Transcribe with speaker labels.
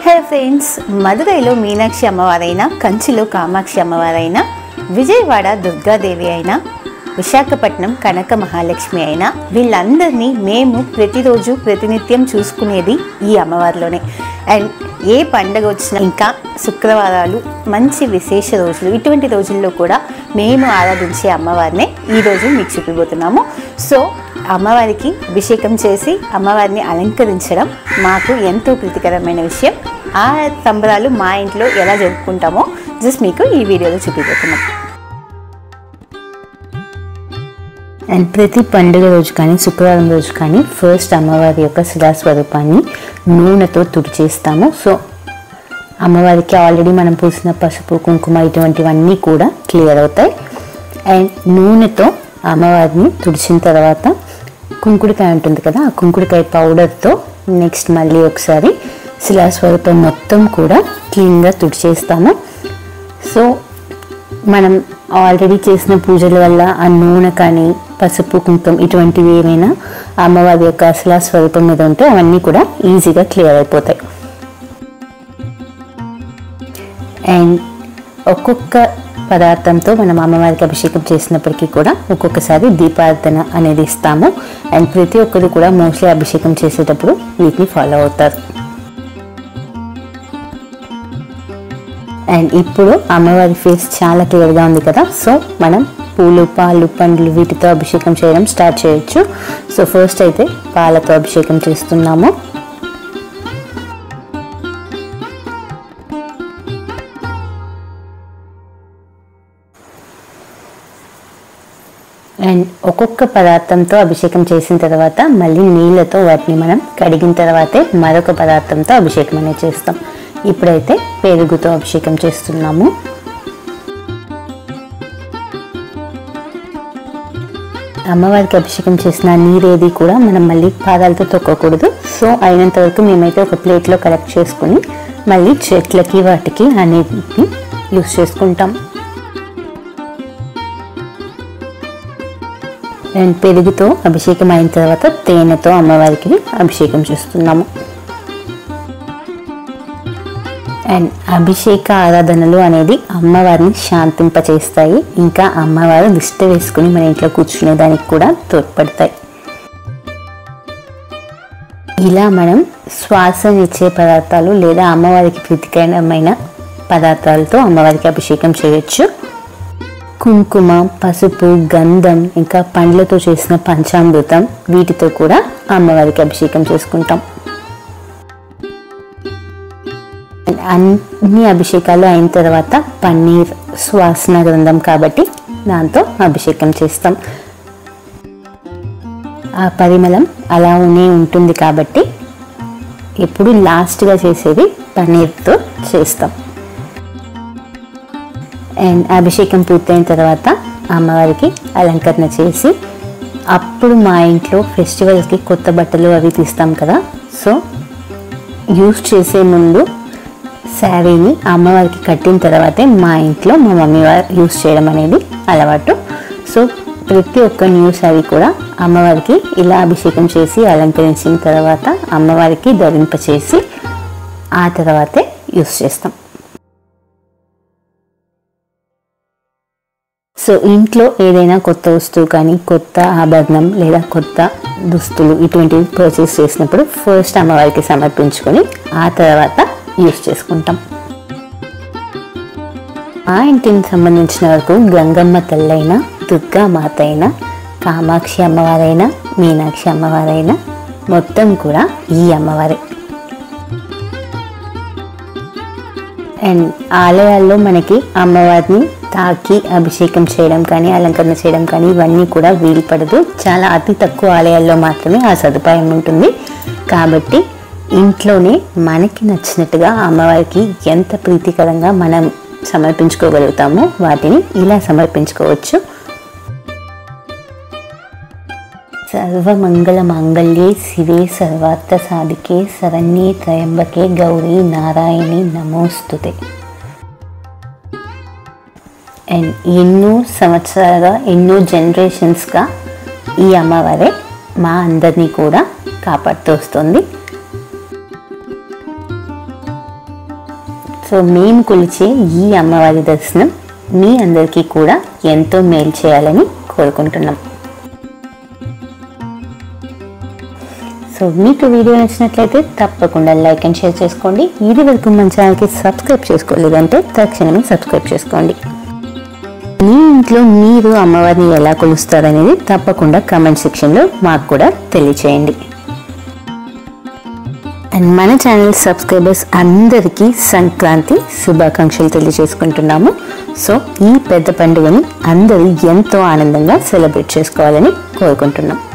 Speaker 1: హే friends మదురైలో Meenakshi అమ్మవారైన కంచిలో కామాక్షి అమ్మవారైన విజయవాడ దుర్గాదేవి అయినా విశాఖపట్నం కనక మహాలక్ష్మి అయినా వీళ్ళందరినీ మేము ప్రతిరోజు ప్రతినిత్యం చూసుకునేది ఈ అమ్మవారిలోనే అండ్ ఏ పండగ వచ్చినా ఇంకా శుక్రవారాలు మంచి విశేష రోజులు ఇటువంటి రోజుల్లో కూడా మేము ఆరాధించే అమ్మవారినే ఈరోజు మీకు చూపిపోతున్నాము సో అమ్మవారికి అభిషేకం చేసి అమ్మవారిని అలంకరించడం మాకు ఎంతో ప్రీతికరమైన విషయం ఆ సంబరాలు మా ఇంట్లో ఎలా జరుపుకుంటామో జస్ట్ మీకు ఈ వీడియోలో చూపిపోతున్నాం అండ్ ప్రతి పండుగ రోజు కానీ శుక్రవారం రోజు కానీ ఫస్ట్ అమ్మవారి యొక్క శిలాస్వరూపాన్ని నూనెతో తుడిచేస్తాము సో అమ్మవారికి ఆల్రెడీ మనం పూసిన పసుపు కుంకుమ ఇటువంటివన్నీ కూడా క్లియర్ అవుతాయి అండ్ నూనెతో అమ్మవారిని తుడిచిన తర్వాత కుంకుడికాయ ఉంటుంది కదా ఆ కుంకుడికాయ పౌడర్తో నెక్స్ట్ మళ్ళీ ఒకసారి శిలాస్వరూపం మొత్తం కూడా క్లీన్గా తుడిచేస్తాము సో మనం ఆల్రెడీ చేసిన పూజల వల్ల ఆ నూనె కానీ పసుపు కుంకుమ ఇటువంటివి ఏమైనా అమ్మవారి యొక్క అసలు స్వరూపం మీద ఉంటే అవన్నీ కూడా ఈజీగా క్లియర్ అయిపోతాయి అండ్ ఒక్కొక్క పదార్థంతో మనం అమ్మవారికి అభిషేకం చేసినప్పటికీ కూడా ఒక్కొక్కసారి దీపార్థన అనేది ఇస్తాము అండ్ ప్రతి ఒక్కరు కూడా మోస్ట్లీ అభిషేకం చేసేటప్పుడు వీటిని ఫాలో అవుతారు అండ్ ఇప్పుడు అమ్మవారి ఫేస్ చాలా క్లియర్గా ఉంది కదా సో మనం పూలు పాలు పండ్లు వీటితో అభిషేకం చేయడం స్టార్ట్ చేయొచ్చు సో ఫస్ట్ అయితే పాలతో అభిషేకం చేస్తున్నాము అండ్ ఒక్కొక్క పదార్థంతో అభిషేకం చేసిన తర్వాత మళ్ళీ నీళ్ళతో వాటిని మనం కడిగిన తర్వాతే మరొక పదార్థంతో అభిషేకం అనేది చేస్తాం ఇప్పుడైతే పెరుగుతో అభిషేకం చేస్తున్నాము అమ్మవారికి అభిషేకం చేసిన నీరేది కూడా మనం మళ్ళీ పాదాలతో తొక్కకూడదు సో అయినంత వరకు మేమైతే ఒక ప్లేట్లో కలెక్ట్ చేసుకుని మళ్ళీ చెట్లకి వాటికి అన్నిటిని యూస్ చేసుకుంటాం అండ్ పెరుగుతో అభిషేకం అయిన తర్వాత తేనెతో అమ్మవారికి అభిషేకం చేస్తున్నాము అండ్ అభిషేక ఆరాధనలు అనేది అమ్మవారిని శాంతింపచేస్తాయి ఇంకా అమ్మవారు దిష్ట వేసుకుని మన ఇంట్లో కూర్చునే దానికి కూడా తోడ్పడతాయి ఇలా మనం శ్వాసనిచ్చే పదార్థాలు లేదా అమ్మవారికి ప్రీతికరమైన పదార్థాలతో అమ్మవారికి అభిషేకం చేయొచ్చు కుంకుమ పసుపు గంధం ఇంకా పండ్లతో చేసిన పంచామృతం వీటితో కూడా అమ్మవారికి అభిషేకం చేసుకుంటాం అన్ని అభిషేకాలు అయిన తర్వాత పన్నీర్ సువాసన గ్రంథం కాబట్టి దాంతో అభిషేకం చేస్తాం ఆ పరిమళం అలానే ఉంటుంది కాబట్టి ఎప్పుడు లాస్ట్గా చేసేది పన్నీర్తో చేస్తాం అండ్ అభిషేకం పూర్తయిన తర్వాత అమ్మవారికి అలంకరణ చేసి అప్పుడు మా ఇంట్లో ఫెస్టివల్స్కి కొత్త బట్టలు అవి తీస్తాం కదా సో యూస్ చేసే ముందు శారీని అమ్మవారికి కట్టిన తర్వాతే మా ఇంట్లో మా మమ్మీ వారు యూస్ చేయడం అనేది అలవాటు సో ప్రతి ఒక్క న్యూ శారీ కూడా అమ్మవారికి ఇలా అభిషేకం చేసి అలంకరించిన తర్వాత అమ్మవారికి ధరింపచేసి ఆ తర్వాతే యూస్ చేస్తాం సో ఇంట్లో ఏదైనా కొత్త వస్తువు కానీ కొత్త ఆభరణం లేదా కొత్త దుస్తులు ఇటువంటివి పర్చేస్ చేసినప్పుడు ఫస్ట్ అమ్మవారికి సమర్పించుకొని ఆ తర్వాత యూస్ చేసుకుంటాం ఆ ఇంటికి సంబంధించిన వరకు గంగమ్మ తల్లైన దుర్గా మాత అయినా కామాక్షి అమ్మవారైనా మీనాక్షి అమ్మవారైనా మొత్తం కూడా ఈ అమ్మవారే అండ్ ఆలయాల్లో మనకి అమ్మవారిని తాకి అభిషేకం చేయడం కానీ అలంకరణ చేయడం కానీ ఇవన్నీ కూడా వీలు పడదు చాలా అతి తక్కువ ఆలయాల్లో మాత్రమే ఆ సదుపాయం ఉంటుంది కాబట్టి ఇంట్లోనే మనకి నచ్చినట్టుగా అమ్మవారికి ఎంత ప్రీతికరంగా మనం సమర్పించుకోగలుగుతామో వాటిని ఇలా సమర్పించుకోవచ్చు సర్వమంగళ మాంగళ్యే శివే సర్వార్థ సాధికే శరణ్యే త్రయంబకే గౌరీ నారాయణి నమోస్తుతే అండ్ ఎన్నో సంవత్సరాలుగా ఎన్నో జనరేషన్స్గా ఈ అమ్మవారే మా అందరినీ కూడా కాపాడుతూ వస్తుంది సో మేము కొలిచే ఈ అమ్మవారి దర్శనం మీ అందరికీ కూడా ఎంతో మేలు చేయాలని కోరుకుంటున్నాం సో మీకు వీడియో నచ్చినట్లయితే తప్పకుండా లైక్ అండ్ షేర్ చేసుకోండి ఇది వరకు మన ఛానల్కి సబ్స్క్రైబ్ చేసుకోలేదంటే తక్షణమే సబ్స్క్రైబ్ చేసుకోండి మీ ఇంట్లో మీరు అమ్మవారిని ఎలా కొలుస్తారనేది తప్పకుండా కామెంట్ సెక్షన్లో మాకు కూడా తెలియచేయండి అండ్ మన ఛానల్ సబ్స్క్రైబర్స్ అందరికీ సంక్రాంతి శుభాకాంక్షలు తెలియజేసుకుంటున్నాము సో ఈ పెద్ద పండుగని అందరూ ఎంతో ఆనందంగా సెలబ్రేట్ చేసుకోవాలని కోరుకుంటున్నాం